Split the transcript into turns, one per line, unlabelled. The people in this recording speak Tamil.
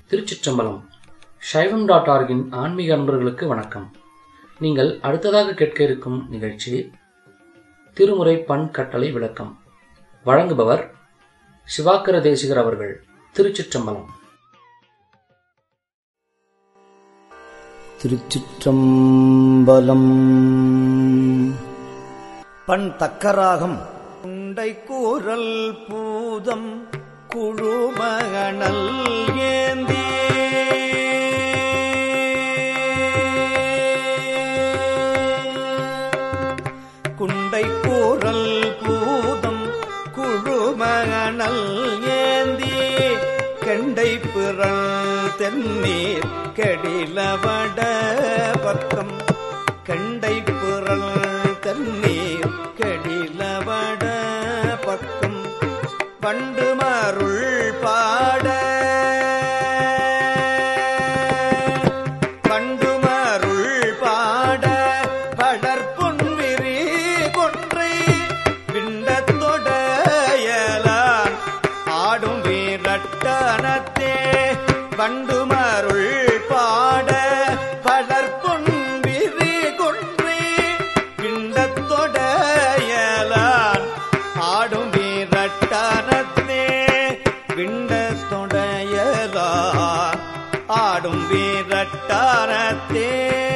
திருச்சிற்றம்பலம் சைவம் டாட் ஆர்கின் ஆன்மீக அன்பர்களுக்கு வணக்கம் நீங்கள் அடுத்ததாக கேட்க இருக்கும் நிகழ்ச்சி திருமுறை பண் கட்டளை விளக்கம் வழங்குபவர் சிவாக்கர தேசிகர் அவர்கள் திருச்சிற்றம்பலம்
திருச்சிற்றம்பலம்
பண் தக்கராகம்
உண்டை கூறல் பூதம் குழுமகணல் ஏந்தி குண்டை கூறல் பூதம் குழுமகணல் ஏந்தி கெண்டை பிறல் தென்னீர் கெடிலவட பக்கம் கெண்டை பிறல் தென்னீர் கெடிலவட பக்கம் பண்டு மருள் பாட பண்டு மருள் பாட படற்பொன் விரி கொன்றை விண்டத்தொடையலான் ஆடும் வீரட்டனத்தே பண்டு மருள் பாட படற்பொன் விரி கொன்றை விண்டத்தொடையலான் ஆடும் வீரட்டனத்தே விண்டத்தொடையலான் ஆடும் வீரட்டாரத்தே